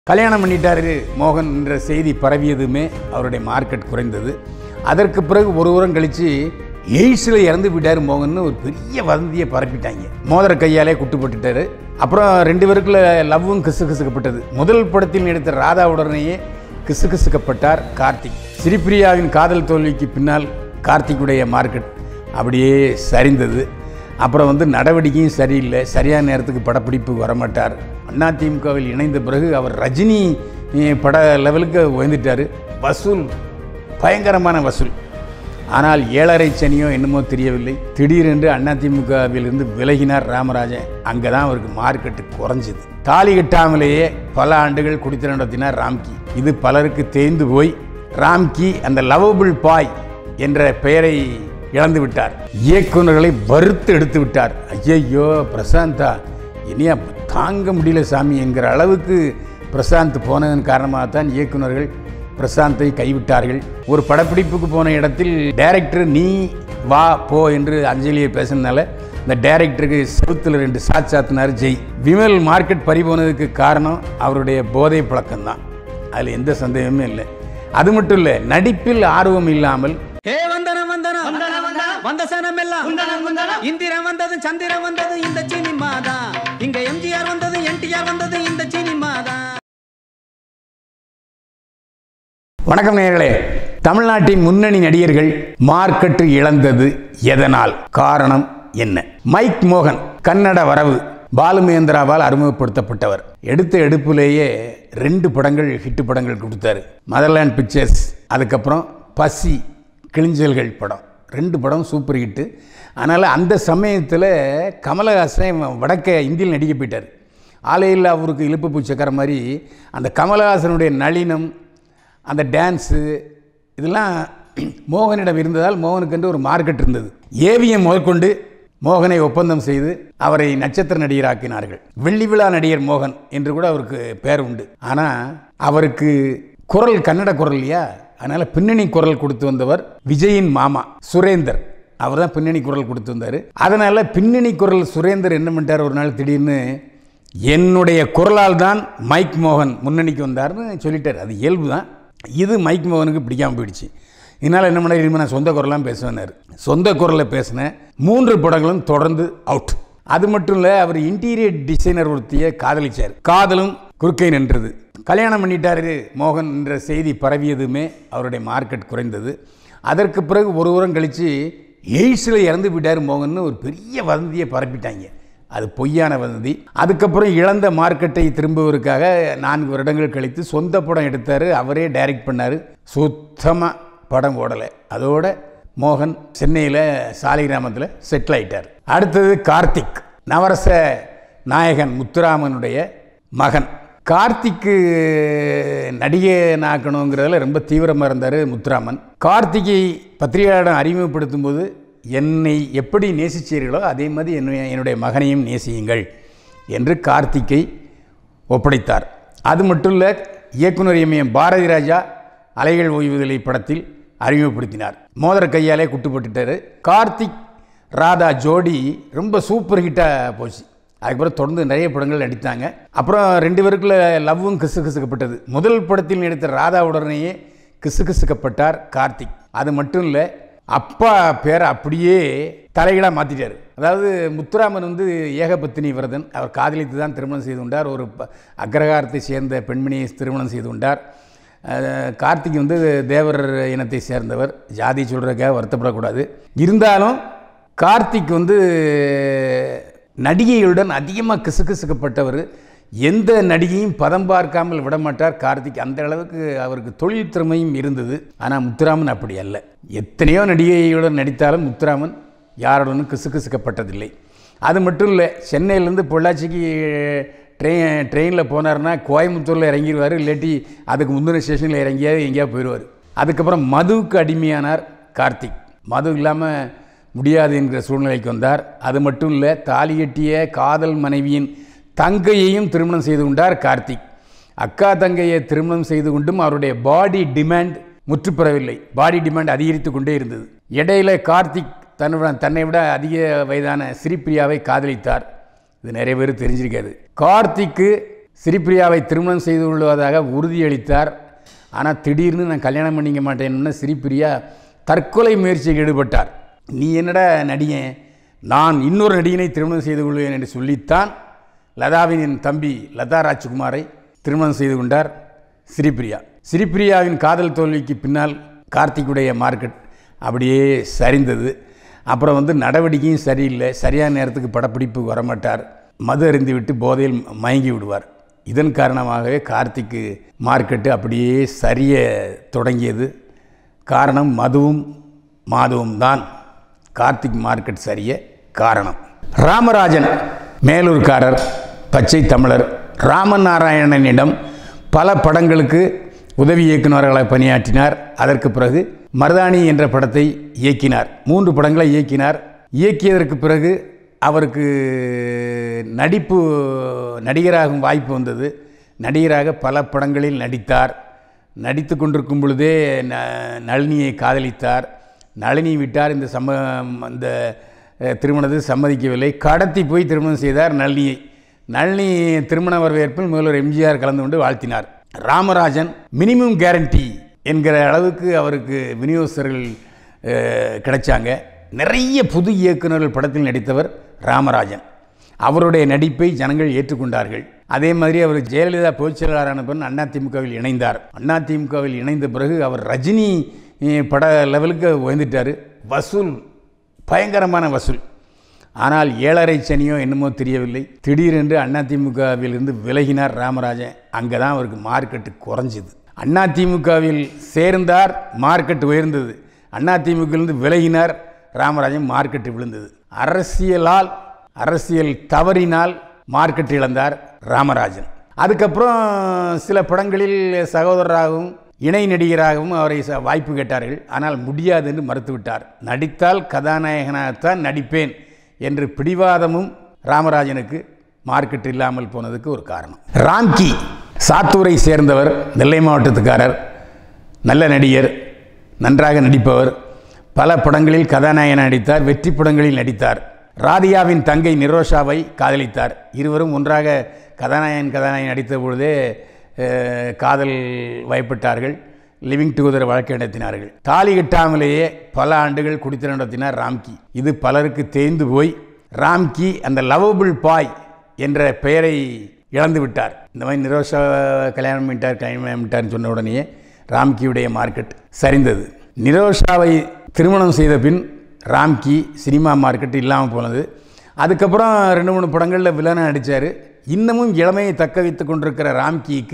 கல்யாணம் பண்ணிட்டாரு மோகன் என்ற செய்தி பரவியதுமே அவருடைய மார்க்கெட் குறைந்தது அதற்கு பிறகு ஒரு வாரம் கழித்து எய்ட்ஸில் இறந்து விட்டார் மோகன்னு ஒரு பெரிய வதந்தியை பரப்பிட்டாங்க மோதிர கையாலே குட்டு போட்டுட்டாரு அப்புறம் ரெண்டு பேருக்குள்ள லவ்வும் கிசுகிசுக்கப்பட்டது முதல் படத்தில் நடித்த ராதாவுடனேயே கிசுகிசுக்கப்பட்டார் கார்த்திக் ஸ்ரீபிரியாவின் காதல் தோல்விக்கு பின்னால் கார்த்திக்குடைய மார்க்கெட் அப்படியே சரிந்தது அப்புறம் வந்து நடவடிக்கையும் சரியில்லை சரியான நேரத்துக்கு படப்பிடிப்பு வரமாட்டார் அதிமுகவில் இணைந்த பிறகு அவர் ரஜினி அஹ், பட லெவலுக்கு உயர்ந்துட்டார் வசூல் பயங்கரமான வசூல் ஆனால் ஏழரை சனியோ என்னமோ தெரியவில்லை திடீரென்று அதிமுகவிலிருந்து விலகினார் ராமராஜன் அங்கே தான் அவருக்கு மார்க்கெட்டு குறைஞ்சிது தாலி கட்டாமலேயே பல ஆண்டுகள் குடித்து நடத்தினார் ராம்கி இது பலருக்கு தேய்ந்து போய் ராம்கி அந்த லவபிள் பாய் என்ற பெயரை இழந்து விட்டார் இயக்குநர்களை வறுத்து எடுத்து விட்டார் ஐயையோ பிரசாந்தா இனியா தாங்க முடியல சாமி என்கிற அளவுக்கு பிரசாந்த் போனதன் காரணமாக தான் இயக்குனர்கள் பிரசாந்தை கைவிட்டார்கள் ஒரு படப்பிடிப்புக்கு போன இடத்தில் டைரக்டர் நீ வா போ என்று அஞ்சலியை பேசினால இந்த டைரக்டருக்கு செவுத்தில் ரெண்டு சாத் சாத்தினார் ஜெய் விமல் மார்க்கெட் பறி போனதுக்கு காரணம் அவருடைய போதை பழக்கம்தான் அதில் எந்த சந்தேகமே இல்லை அது மட்டும் இல்லை நடிப்பில் ஆர்வம் இல்லாமல் ஏ வந்தனம் வந்தனம் வந்த சனம் எல்லாம் இந்திரன் வந்தது சந்திரன் வந்தது இந்த சினிமா தான் இங்க எம்ஜிஆர் வந்தது என்டிஆர் வந்தது இந்த சினிமா தான் வணக்கம் நேயர்களே தமிழ்நாட்டின் முன்னணி நடிகர்கள் மார்க்கெட்டு இழந்தது எதனால் காரணம் என்ன மைக் மோகன் கன்னட வரவு பாலுமேந்திராவால் அறிமுகப்படுத்தப்பட்டவர் எடுத்த எடுப்பிலேயே ரெண்டு படங்கள் ஹிட் படங்கள் கொடுத்தாரு மதர்லேண்ட் பிக்சர்ஸ் அதுக்கப்புறம் பசி கிழிஞ்சல்கள் படம் ரெண்டு படம் சூப்பர் ஹிட்டு அதனால் அந்த சமயத்தில் கமலஹாசன் வடக்க இந்தியில் நடிக்க போயிட்டார் ஆலையில் அவருக்கு இழுப்பு பூச்சக்கர மாதிரி அந்த கமலஹாசனுடைய நளினம் அந்த டான்ஸு இதெல்லாம் மோகனிடம் இருந்ததால் மோகனுக்கென்று ஒரு மார்க்கெட் இருந்தது ஏவிஎம் முதற்கொண்டு மோகனை ஒப்பந்தம் செய்து அவரை நட்சத்திர நடிகராக்கினார்கள் வெள்ளி விழா நடிகர் மோகன் என்று கூட அவருக்கு பேர் உண்டு ஆனால் அவருக்கு குரல் கன்னட குரல் இல்லையா அதனால் பின்னணி குரல் கொடுத்து வந்தவர் விஜயின் மாமா சுரேந்தர் அவர் தான் பின்னணி குரல் கொடுத்து வந்தார் அதனால் பின்னணி குரல் சுரேந்தர் என்ன பண்ணிட்டார் ஒரு நாள் திடீர்னு என்னுடைய குரலால் தான் மைக் மோகன் முன்னணிக்கு வந்தார்னு சொல்லிட்டார் அது இயல்பு தான் இது மைக் மோகனுக்கு பிடிக்காமல் போயிடுச்சு இதனால் என்ன பண்ண இனிமேல் நான் சொந்த குரலாம் பேசுவேனார் சொந்த குரலில் பேசின மூன்று படங்களும் தொடர்ந்து அவுட் அது மட்டும் இல்லை அவர் இன்டீரியர் டிசைனர் ஒருத்தியை காதலிச்சார் காதலும் குறுக்கை நின்றது கல்யாணம் பண்ணிட்டாரு மோகன் என்ற செய்தி பரவியதுமே அவருடைய மார்க்கெட் குறைந்தது அதற்கு பிறகு ஒரு வாரம் கழித்து எய்ட்ஸில் இறந்து விட்டார் மோகன்னு ஒரு பெரிய வதந்தியை பரப்பிட்டாங்க அது பொய்யான வதந்தி அதுக்கப்புறம் இழந்த மார்க்கெட்டை திரும்புவதற்காக நான்கு வருடங்கள் கழித்து சொந்த படம் எடுத்தார் அவரே டைரக்ட் பண்ணார் சுத்தமாக படம் ஓடலை அதோட மோகன் சென்னையில் சாலிகிராமத்தில் செட்டில் ஆயிட்டார் அடுத்தது கார்த்திக் நவரச நாயகன் முத்துராமனுடைய மகன் கார்த்திக்கு நடிகனாக்கணுங்கிறதுல ரொம்ப தீவிரமாக இருந்தார் முத்துராமன் கார்த்திகை பத்திரிகையாளரிடம் அறிமுகப்படுத்தும் போது என்னை எப்படி நேசிச்சீர்களோ அதே மாதிரி என்னுடைய என்னுடைய மகனையும் நேசியுங்கள் என்று கார்த்திக்கை ஒப்படைத்தார் அது மட்டும் இல்லை இயக்குனர் எம்எம் பாரதி ராஜா அலைகள் ஓய்வுதலை படத்தில் அறிமுகப்படுத்தினார் மோதிர கையாலே குட்டுப்பட்டுட்டார் கார்த்திக் ராதா ஜோடி ரொம்ப சூப்பர் ஹிட்டாக போச்சு அதுக்கப்புறம் தொடர்ந்து நிறைய படங்கள் நடித்தாங்க அப்புறம் ரெண்டு பேருக்குள்ள லவ்வும் கிசுகிசுக்கப்பட்டது முதல் படத்தில் நடித்த ராதாவுடனேயே கிசுகிசுக்கப்பட்டார் கார்த்திக் அது மட்டும் இல்லை அப்பா பேரை அப்படியே தலைகளாக மாற்றிட்டார் அதாவது முத்துராமன் வந்து ஏகபத்தினி விரதன் அவர் காதலித்து தான் திருமணம் செய்து கொண்டார் ஒரு ப- அக்ரகாரத்தை சேர்ந்த பெண்மணியை திருமணம் செய்து கொண்டார் அஹ், கார்த்திக் வந்து தேவர் இனத்தை சேர்ந்தவர் ஜாதி சொல்கிறதுக்காக வருத்தப்படக்கூடாது இருந்தாலும் கார்த்திக் வந்து நடிகைகளுடன் அதிகமாக கிசுகிசுக்கப்பட்டவர் எந்த நடிகையும் பதம் பார்க்காமல் விடமாட்டார் கார்த்திக் அந்த அளவுக்கு அவருக்கு தொழில் திறமையும் இருந்தது ஆனால் முத்துராமன் அப்படி அல்ல எத்தனையோ நடிகைகளுடன் நடித்தாலும் முத்துராமன் யாருடனும் கிசுகிசுக்கப்பட்டதில்லை அது மட்டும் இல்லை சென்னையிலேருந்து பொள்ளாச்சிக்கு ட்ரெயின் ட்ரெயினில் போனார்னா கோயம்புத்தூரில் இறங்கிடுவார் இல்லாட்டி அதுக்கு முந்தின ஸ்டேஷனில் இறங்கியாவது எங்கேயாவது போயிடுவார் அதுக்கப்புறம் மதுவுக்கு அடிமையானார் கார்த்திக் மது இல்லாமல் முடியாது என்கிற சூழ்நிலைக்கு வந்தார் அது மட்டும் இல்லை தாலி கட்டிய காதல் மனைவியின் தங்கையையும் திருமணம் செய்து கொண்டார் கார்த்திக் அக்கா தங்கையை திருமணம் செய்து கொண்டும் அவருடைய பாடி டிமாண்ட் முற்றுப்பெறவில்லை பாடி டிமாண்ட் அதிகரித்து கொண்டே இருந்தது இடையில கார்த்திக் தன்னுடன் தன்னை விட அதிக வயதான ஸ்ரீபிரியாவை காதலித்தார் இது நிறைய பேர் தெரிஞ்சிருக்காது கார்த்திக்கு ஸ்ரீபிரியாவை திருமணம் செய்து கொள்வதாக உறுதியளித்தார் ஆனால் திடீர்னு நான் கல்யாணம் பண்ணிக்க மாட்டேன்னு ஸ்ரீபிரியா தற்கொலை முயற்சியில் ஈடுபட்டார் நீ என்னடா நடிகன் நான் இன்னொரு நடிகனை திருமணம் செய்து கொள்வேன் என்று சொல்லித்தான் லதாவின் தம்பி லதா ராஜ்குமாரை திருமணம் செய்து கொண்டார் ஸ்ரீபிரியா ஸ்ரீபிரியாவின் காதல் தோல்விக்கு பின்னால் கார்த்திக்குடைய மார்க்கெட் அப்படியே சரிந்தது அப்புறம் வந்து நடவடிக்கையும் சரியில்லை சரியான நேரத்துக்கு படப்பிடிப்பு வரமாட்டார் மது அருந்தி விட்டு போதையில் மயங்கி விடுவார் இதன் காரணமாகவே கார்த்திக்கு மார்க்கெட்டு அப்படியே சரிய தொடங்கியது காரணம் மதுவும் மாதுவும் தான் கார்த்திக் மார்க்கெட் சரிய காரணம் ராமராஜன் மேலூர்காரர் பச்சை தமிழர் ராமன் நாராயணனிடம் பல படங்களுக்கு உதவி இயக்குநர்களாக பணியாற்றினார் அதற்கு பிறகு மருதாணி என்ற படத்தை இயக்கினார் மூன்று படங்களை இயக்கினார் இயக்கியதற்கு பிறகு அவருக்கு நடிப்பு நடிகராகும் வாய்ப்பு வந்தது நடிகராக பல படங்களில் நடித்தார் நடித்து கொண்டிருக்கும் பொழுதே ந நளினியை காதலித்தார் நளினி விட்டார் இந்த சம்ம இந்த அஹ், திருமணத்தை சம்மதிக்கவில்லை கடத்தி போய் திருமணம் செய்தார் நளினியை நளினி திருமண வரவேற்பில் முதல்வர் எம்ஜிஆர் கலந்து கொண்டு வாழ்த்தினார் ராமராஜன் மினிமம் கேரண்டி என்கிற அளவுக்கு அவருக்கு விநியோகஸ்தர்கள் அஹ், கிடைச்சாங்க நிறைய புது இயக்குநர்கள் படத்தில் நடித்தவர் ராமராஜன் அவருடைய நடிப்பை ஜனங்கள் ஏற்றுக்கொண்டார்கள் அதே மாதிரி அவர் ஜெயலலிதா பொதுச் செயலாளரான பின் அதிமுகவில் இணைந்தார் அதிமுகவில் இணைந்த பிறகு அவர் ரஜினி அஹ், பட லெவலுக்கு உயர்ந்துட்டார் வசூல் பயங்கரமான வசூல் ஆனால் ஏழரை சனியோ என்னமோ தெரியவில்லை திடீரென்று அதிமுகவிலிருந்து விலகினார் ராமராஜன் அங்கே தான் அவருக்கு மார்க்கெட்டு குறைஞ்சிது அதிமுகவில் சேர்ந்தார் மார்க்கெட் உயர்ந்தது அதிமுகவிலிருந்து விலகினார் ராமராஜன் மார்க்கெட்டு விழுந்தது அரசியலால் அரசியல் தவறினால் மார்க்கெட் இழந்தார் ராமராஜன் அதுக்கப்புறம் சில படங்களில் சகோதரராகவும் இணை நடிகராகவும் அவரை ச- வாய்ப்பு கேட்டார்கள் ஆனால் முடியாது என்று மறுத்துவிட்டார் நடித்தால் கதாநாயகனாகத்தான் நடிப்பேன் என்று பிடிவாதமும் ராமராஜனுக்கு மார்க்கெட் இல்லாமல் போனதுக்கு ஒரு காரணம் ராம்கி சாத்தூரை சேர்ந்தவர் நெல்லை மாவட்டத்துக்காரர் நல்ல நடிகர் நன்றாக நடிப்பவர் பல படங்களில் கதாநாயகன் நடித்தார் வெற்றி படங்களில் நடித்தார் ராதிகாவின் தங்கை நிரோஷாவை காதலித்தார் இருவரும் ஒன்றாக கதாநாயகன் கதாநாயகன் நடித்த பொழுதே அஹ், காதல் வயப்பட்டார்கள் லிவிங் டுகெதர் வழக்கு நடத்தினார்கள் தாலி கட்டாமலேயே பல ஆண்டுகள் குடித்து நடத்தினார் ராம்கி இது பலருக்கு தேய்ந்து போய் ராம்கி அந்த லவபிள் பாய் என்ற பெயரை இழந்து விட்டார் இந்த மாதிரி நிரோஷா கல்யாணம் பண்ணிட்டார் கல்யாணம் பண்ணிட்டார்னு சொன்ன உடனேயே ராம்கியுடைய மார்க்கெட் சரிந்தது நிரோஷாவை திருமணம் செய்த பின் ராம்கி சினிமா மார்க்கெட் இல்லாமல் போனது அதுக்கப்புறம் ரெண்டு மூணு படங்களில் வில்லனாக நடித்தார் இன்னமும் இளமையை தக்க வைத்து கொண்டிருக்கிற ராம்கிக்கு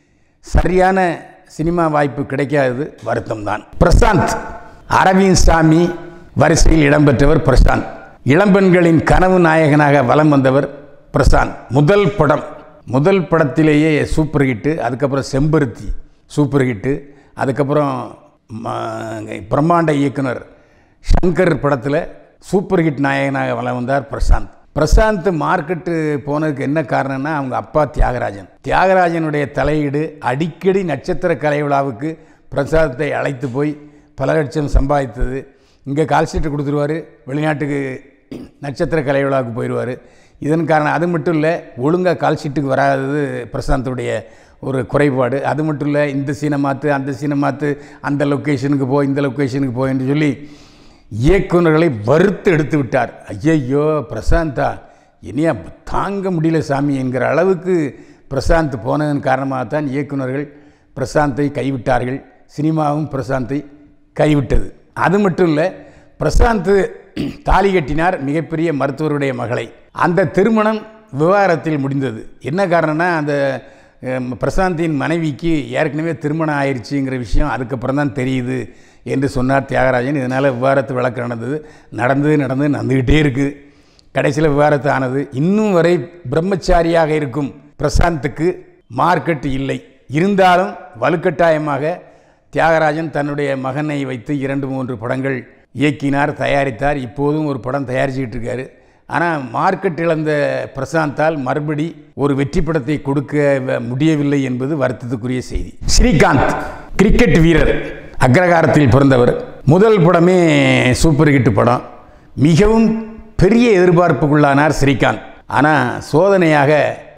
சரியான சினிமா வாய்ப்பு கிடைக்காதது வருத்தம் தான் பிரசாந்த் அரவிந்த் சாமி வரிசையில் இடம்பெற்றவர் பிரசாந்த் இளம்பெண்களின் கனவு நாயகனாக வலம் வந்தவர் பிரசாந்த் முதல் படம் முதல் படத்திலேயே சூப்பர் ஹிட்டு அதுக்கப்புறம் செம்பருத்தி சூப்பர் ஹிட்டு அதுக்கப்புறம் ம- பிரம்மாண்ட இயக்குனர் சங்கர் படத்தில் சூப்பர் ஹிட் நாயகனாக வலம் வந்தார் பிரசாந்த் பிரசாந்த் மார்க்கெட்டு போனதுக்கு என்ன காரணம்னா அவங்க அப்பா தியாகராஜன் தியாகராஜனுடைய தலையீடு அடிக்கடி நட்சத்திர கலை விழாவுக்கு பிரசாந்தை அழைத்து போய் பல லட்சம் சம்பாதித்தது இங்கே கால்ஷீட்டு கொடுத்துருவாரு வெளிநாட்டுக்கு நட்சத்திர கலை விழாவுக்கு போயிடுவார் இதன் காரணம் அது மட்டும் இல்லை ஒழுங்காக கால்ஷீட்டுக்கு வராதது பிரசாந்துடைய ஒரு குறைபாடு அது மட்டும் இல்லை இந்த சீனை மாற்று அந்த சீனை மாற்று அந்த லொக்கேஷனுக்கு போ இந்த லொக்கேஷனுக்கு போ என்று சொல்லி இயக்குனர்களை வறுத்து எடுத்து விட்டார் ஐயையோ பிரசாந்தா இனியா தாங்க முடியல சாமி என்கிற அளவுக்கு பிரசாந்த் போனதன் காரணமாகத்தான் இயக்குனர்கள் பிரசாந்தை கைவிட்டார்கள் சினிமாவும் பிரசாந்தை கைவிட்டது அது மட்டும் இல்லை பிரசாந்த் தாலி கட்டினார் மிகப்பெரிய மருத்துவருடைய மகளை அந்த திருமணம் விவாகரத்தில் முடிந்தது என்ன காரணம்னா அந்த அஹ், பிரசாந்தின் மனைவிக்கு ஏற்கனவே திருமணம் ஆயிடுச்சுங்கிற விஷயம் அதுக்கப்புறம் தான் தெரியுது என்று சொன்னார் தியாகராஜன் இதனால் விவாகரத்து வழக்கு நடந்தது நடந்து நடந்து நடந்துக்கிட்டே இருக்குது கடைசியில் விவாகரத்து ஆனது இன்னும் வரை பிரம்மச்சாரியாக இருக்கும் பிரசாந்துக்கு மார்க்கெட் இல்லை இருந்தாலும் வலுக்கட்டாயமாக தியாகராஜன் தன்னுடைய மகனை வைத்து இரண்டு மூன்று படங்கள் இயக்கினார் தயாரித்தார் இப்போதும் ஒரு படம் தயாரிச்சுக்கிட்டு இருக்காரு ஆனால் மார்க்கெட் இழந்த பிரசாந்தால் மறுபடி ஒரு வெற்றி படத்தை கொடுக்க வ- முடியவில்லை என்பது வருத்தத்துக்குரிய செய்தி ஸ்ரீகாந்த் கிரிக்கெட் வீரர் அக்ரகாரத்தில் பிறந்தவர் முதல் படமே சூப்பர் ஹிட் படம் மிகவும் பெரிய எதிர்பார்ப்புக்குள்ளானார் ஸ்ரீகாந்த் ஆனால் சோதனையாக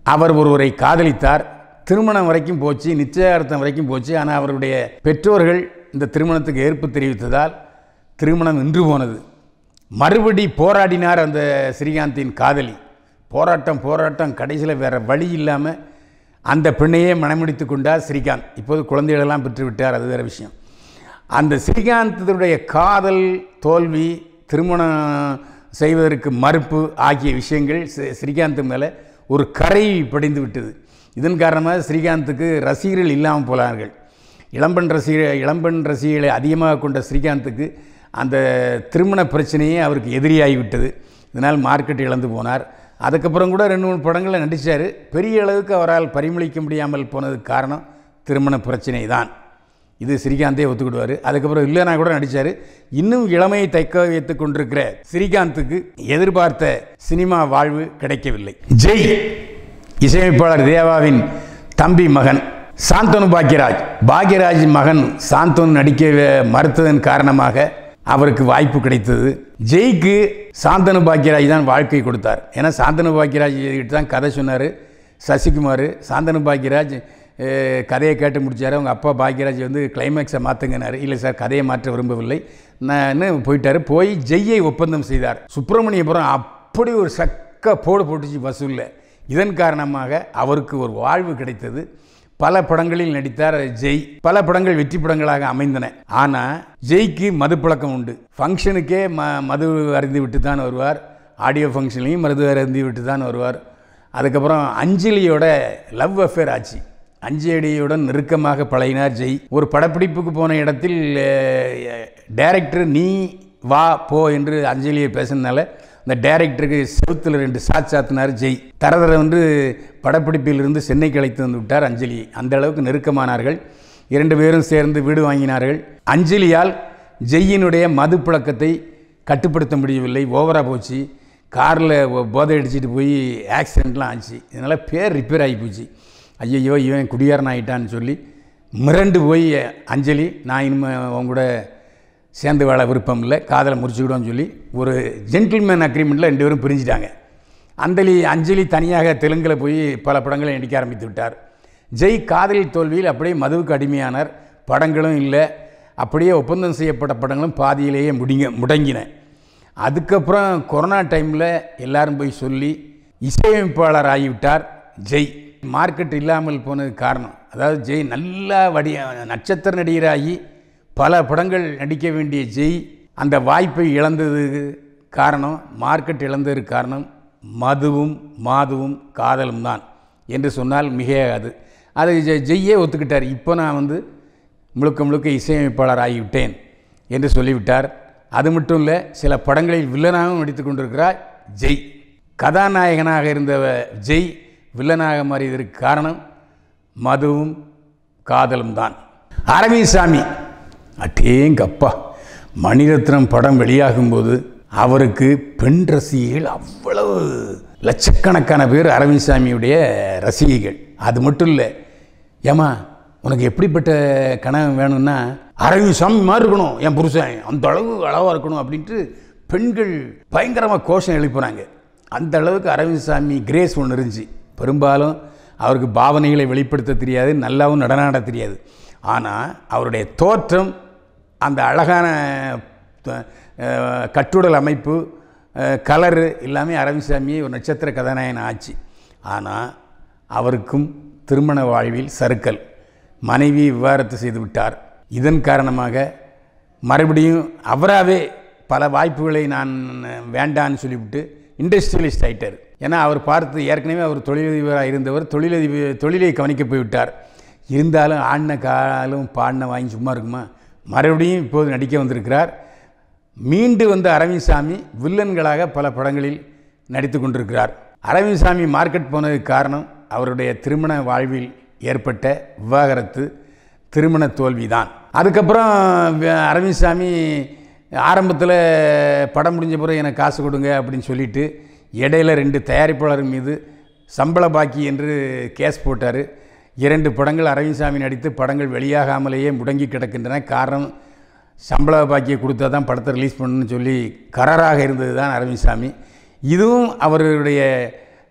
அவர் ஒருவரை காதலித்தார் திருமணம் வரைக்கும் போச்சு நிச்சயார்த்தம் வரைக்கும் போச்சு ஆனால் அவருடைய பெற்றோர்கள் இந்த திருமணத்துக்கு ஏற்பு தெரிவித்ததால் திருமணம் நின்று போனது மறுபடி போராடினார் அந்த ஸ்ரீகாந்தின் காதலி போராட்டம் போராட்டம் கடைசியில் வேற வழி இல்லாமல் அந்த பெண்ணையே மணமுடித்து கொண்டார் ஸ்ரீகாந்த் இப்போது குழந்தைகளெல்லாம் பெற்று விட்டார் அது வேறு விஷயம் அந்த ஸ்ரீகாந்தத்துடைய காதல் தோல்வி திருமணம் செய்வதற்கு மறுப்பு ஆகிய விஷயங்கள் ஸ்ரீ- ஸ்ரீகாந்த் மேலே ஒரு கரை படிந்து விட்டது இதன் காரணமாக ஸ்ரீகாந்துக்கு ரசிகர்கள் இல்லாமல் போனார்கள் இளம்பெண் ரசிக இளம்பெண் ரசிகர்களை அதிகமாக கொண்ட ஸ்ரீகாந்துக்கு அந்த திருமண பிரச்சனையே அவருக்கு எதிரியாகிவிட்டது இதனால் மார்க்கெட் இழந்து போனார் அதுக்கப்புறம் கூட ரெண்டு மூணு படங்களில் நடித்தார் பெரிய அளவுக்கு அவரால் பரிமளிக்க முடியாமல் போனதுக்கு காரணம் திருமண பிரச்சனை தான் இது ஸ்ரீகாந்தே ஒத்துக்கிடுவார் அதுக்கப்புறம் இல்லைனா கூட நடித்தார் இன்னும் இளமையை தைக்க வைத்துக் கொண்டிருக்கிற ஸ்ரீகாந்துக்கு எதிர்பார்த்த சினிமா வாழ்வு கிடைக்கவில்லை ஜெய் இசையமைப்பாளர் தேவாவின் தம்பி மகன் சாந்தனு பாக்யராஜ் பாக்யராஜ் மகன் சாந்தனு நடிக்க வே- மறுத்ததன் காரணமாக அவருக்கு வாய்ப்பு கிடைத்தது ஜெய்க்கு சாந்தனு பாக்யராஜ் தான் வாழ்க்கை கொடுத்தார் ஏன்னா சாந்தனு பாக்யராஜ் கிட்ட தான் கதை சொன்னார் சசிகுமார் சாந்தனு பாக்யராஜ் அஹ், கதையை கேட்டு முடிச்சார் அவங்க அப்பா பாக்யராஜ் வந்து கிளைமேக்ஸை மாற்றுங்கனாரு இல்லை சார் கதையை மாற்ற விரும்பவில்லை நான் போயிட்டார் போய் ஜெய்யை ஒப்பந்தம் செய்தார் சுப்பிரமணியபுரம் அப்படி ஒரு சக்க போடு போட்டுச்சு வசூலில் இதன் காரணமாக அவருக்கு ஒரு வாழ்வு கிடைத்தது பல படங்களில் நடித்தார் ஜெய் பல படங்கள் வெற்றி படங்களாக அமைந்தன ஆனால் ஜெய்க்கு மது பழக்கம் உண்டு ஃபங்க்ஷனுக்கே ம மது அருந்தி விட்டு தான் வருவார் ஆடியோ ஃபங்க்ஷன்லையும் மது அருந்தி விட்டு தான் வருவார் அதுக்கப்புறம் அஞ்சலியோட லவ் அஃபேர் ஆச்சு அஞ்சலியுடன் நெருக்கமாக பழகினார் ஜெய் ஒரு படப்பிடிப்புக்கு போன இடத்தில் டைரக்டர் நீ வா போ என்று அஞ்சலியை பேசினால அந்த டைரக்டருக்கு செவுத்தில் ரெண்டு சாத் சாத்தினார் ஜெய் தரதர வந்து படப்பிடிப்பிலிருந்து சென்னைக்கு அழைத்து வந்து விட்டார் அஞ்சலி அந்த அளவுக்கு நெருக்கமானார்கள் இரண்டு பேரும் சேர்ந்து வீடு வாங்கினார்கள் அஞ்சலியால் ஜெய்யினுடைய மது பழக்கத்தை கட்டுப்படுத்த முடியவில்லை ஓவராக போச்சு காரில் போதை அடிச்சிட்டு போய் ஆக்சிடெண்ட்லாம் ஆச்சு இதனால் பேர் ரிப்பேர் ஆகி போச்சு ஐயையோ இவன் குடியாரன் ஆகிட்டான்னு சொல்லி மிரண்டு போய் அஞ்சலி நான் இனிமேல் உங்க கூட சேர்ந்து வாழ விருப்பம் இல்லை காதலை முறிச்சுக்கிடுவோம்னு சொல்லி ஒரு ஜென்டில்மேன் அக்ரிமெண்ட்டில் ரெண்டு பேரும் பிரிஞ்சிட்டாங்க அந்தலி அஞ்சலி தனியாக தெலுங்கில் போய் பல படங்களை நடிக்க ஆரம்பித்து விட்டார் ஜெய் காதலில் தோல்வியில் அப்படியே மதுவுக்கு அடிமையானார் படங்களும் இல்லை அப்படியே ஒப்பந்தம் செய்யப்பட்ட படங்களும் பாதியிலேயே முடிங்க முடங்கின அதுக்கப்புறம் கொரோனா டைமில் எல்லாரும் போய் சொல்லி இசையமைப்பாளர் ஆகிவிட்டார் ஜெய் மார்க்கெட் இல்லாமல் போனதுக்கு காரணம் அதாவது ஜெய் நல்லா வடி நட்சத்திர நடிகராகி பல படங்கள் நடிக்க வேண்டிய ஜெய் அந்த வாய்ப்பை இழந்ததுக்கு காரணம் மார்க்கெட் இழந்ததுக்கு காரணம் மதுவும் மாதுவும் காதலும் தான் என்று சொன்னால் மிகையாகாது அது ஜெ- ஜெய்யே ஒத்துக்கிட்டார் இப்போ நான் வந்து முழுக்க முழுக்க இசையமைப்பாளர் ஆகிவிட்டேன் என்று சொல்லிவிட்டார் அது மட்டும் இல்லை சில படங்களில் வில்லனாகவும் நடித்து கொண்டிருக்கிறார் ஜெய் கதாநாயகனாக இருந்த ஜெய் வில்லனாக மாறியதற்கு காரணம் மதுவும் காதலும் தான் அரவிந்த் சாமி அட்டேங்கப்பா மணிரத்னம் படம் வெளியாகும்போது அவருக்கு பெண் ரசிகைகள் அவ்வளவு லட்சக்கணக்கான பேர் அரவிந்த் சாமியுடைய ரசிகைகள் அது மட்டும் இல்லை ஏமா உனக்கு எப்படிப்பட்ட கனவு வேணும்னா அரவிந்த் சாமி மாதிரி இருக்கணும் என் புருஷன் அந்த அளவு அளவாக இருக்கணும் அப்படின்ட்டு பெண்கள் பயங்கரமாக கோஷம் எழுப்புறாங்க அந்த அளவுக்கு அரவிந்த் சாமி கிரேஸ் ஒன்று இருந்துச்சு பெரும்பாலும் அவருக்கு பாவனைகளை வெளிப்படுத்த தெரியாது நல்லாவும் நடனாட தெரியாது ஆனால் அவருடைய தோற்றம் அந்த அழகான த- அஹ், கட்டுடல் அமைப்பு அஹ், கலரு எல்லாமே அரவிந்த் சாமி ஒரு நட்சத்திர கதாநாயகன் ஆச்சு ஆனால் அவருக்கும் திருமண வாழ்வில் சறுக்கல் மனைவி விவாகரத்து செய்து விட்டார் இதன் காரணமாக மறுபடியும் அவராகவே பல வாய்ப்புகளை நான் வேண்டான்னு சொல்லிவிட்டு இண்டஸ்ட்ரியலிஸ்ட் ஆயிட்டார் ஏன்னா அவர் பார்த்து ஏற்கனவே அவர் தொழிலதிபராக இருந்தவர் தொழிலதிபர் தொழிலை கவனிக்க போய்விட்டார் இருந்தாலும் ஆடின காலும் பாடின வாங்கி சும்மா இருக்குமா மறுபடியும் இப்போது நடிக்க வந்திருக்கிறார் மீண்டு வந்த அரவிந்த் சாமி வில்லன்களாக பல படங்களில் நடித்து கொண்டிருக்கிறார் அரவிந்த் சாமி மார்க்கெட் போனதுக்கு காரணம் அவருடைய திருமண வாழ்வில் ஏற்பட்ட விவாகரத்து திருமண தோல்வி தான் அதுக்கப்புறம் வ- அரவிந்த் சாமி ஆரம்பத்தில் படம் முடிஞ்ச பிறகு எனக்கு காசு கொடுங்க அப்படின்னு சொல்லிட்டு இடையில ரெண்டு தயாரிப்பாளர் மீது சம்பள பாக்கி என்று கேஸ் போட்டார் இரண்டு படங்கள் அரவிந்த் சாமி நடித்து படங்கள் வெளியாகாமலேயே முடங்கி கிடக்கின்றன காரணம் சம்பள பாக்கியை கொடுத்தா தான் படத்தை ரிலீஸ் பண்ணணும்னு சொல்லி கராராக இருந்தது தான் அரவிந்த் சாமி இதுவும் அவருடைய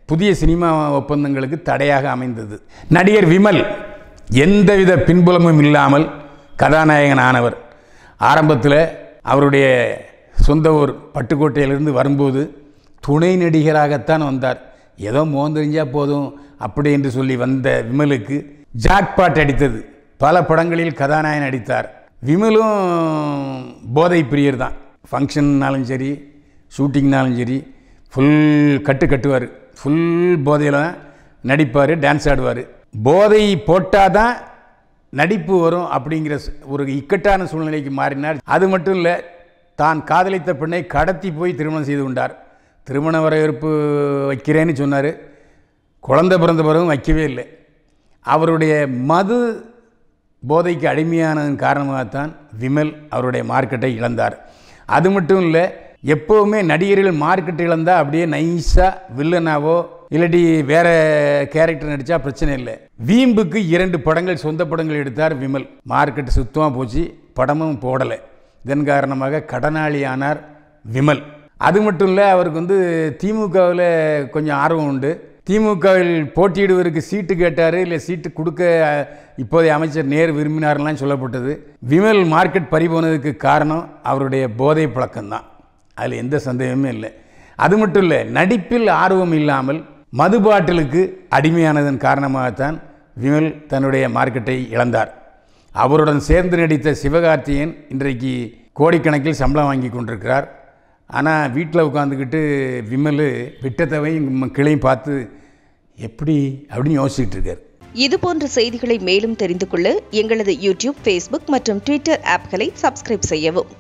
புதிய சினிமா ஒப்பந்தங்களுக்கு தடையாக அமைந்தது நடிகர் விமல் எந்தவித பின்புலமும் இல்லாமல் கதாநாயகன் ஆனவர் ஆரம்பத்தில் அவருடைய சொந்த ஊர் பட்டுக்கோட்டையிலிருந்து வரும்போது துணை நடிகராகத்தான் வந்தார் ஏதோ மோந்தறிஞ்சா போதும் அப்படி என்று சொல்லி வந்த விமலுக்கு ஜாக்பாட் அடித்தது பல படங்களில் கதாநாயகன் நடித்தார் விமலும் போதை பிரியர் தான் ஃபங்க்ஷன்னாலும் சரி ஷூட்டிங்னாலும் சரி ஃபுல் கட்டு கட்டுவார் ஃபுல் போதையில் நடிப்பார் டான்ஸ் ஆடுவார் போதை போட்டால் தான் நடிப்பு வரும் அப்படிங்கிற ச- ஒரு இக்கட்டான சூழ்நிலைக்கு மாறினார் அது மட்டும் இல்லை தான் காதலித்த பெண்ணை கடத்தி போய் திருமணம் செய்து கொண்டார் திருமண வரவேற்பு வைக்கிறேன்னு சொன்னார் குழந்தை பிறந்த பிறகும் வைக்கவே இல்லை அவருடைய மது போதைக்கு அடிமையானதன் காரணமாகத்தான் விமல் அவருடைய மார்க்கெட்டை இழந்தார் அது மட்டும் இல்லை எப்போவுமே நடிகர்கள் மார்க்கெட் இழந்தால் அப்படியே நைஸாக வில்லனாவோ இல்லாட்டி வேற கேரக்டர் நடித்தா பிரச்சனை இல்லை வீம்புக்கு இரண்டு படங்கள் சொந்த படங்கள் எடுத்தார் விமல் மார்க்கெட் சுத்தமாக போச்சு படமும் போடலை இதன் காரணமாக கடனாளி ஆனார் விமல் அது மட்டும் இல்லை அவருக்கு வந்து திமுகவில் கொஞ்சம் ஆர்வம் உண்டு திமுகவில் போட்டியிடுவதற்கு சீட்டு கேட்டார் இல்லை சீட்டு கொடுக்க அஹ், இப்போதைய அமைச்சர் நேரு விரும்பினார்லாம் சொல்லப்பட்டது விமல் மார்க்கெட் பறிபோனதுக்கு காரணம் அவருடைய போதை பழக்கம்தான் அதில் எந்த சந்தேகமே இல்லை அது மட்டும் இல்லை நடிப்பில் ஆர்வம் இல்லாமல் மது பாட்டிலுக்கு அடிமையானதன் காரணமாகத்தான் விமல் தன்னுடைய மார்க்கெட்டை இழந்தார் அவருடன் சேர்ந்து நடித்த சிவகார்த்தியன் இன்றைக்கு கோடிக்கணக்கில் சம்பளம் வாங்கி கொண்டிருக்கிறார் ஆனால் வீட்டில் உட்காந்துக்கிட்டு விமல் விட்டத்தவையும் கிளையும் பார்த்து எப்படி அப்படின்னு யோசிச்சுட்டு இருக்கார் இது போன்ற செய்திகளை மேலும் தெரிந்து கொள்ள எங்களது யூடியூப் ஃபேஸ்புக் மற்றும் ட்விட்டர் ஆப்களை சப்ஸ்கிரைப் செய்யவும்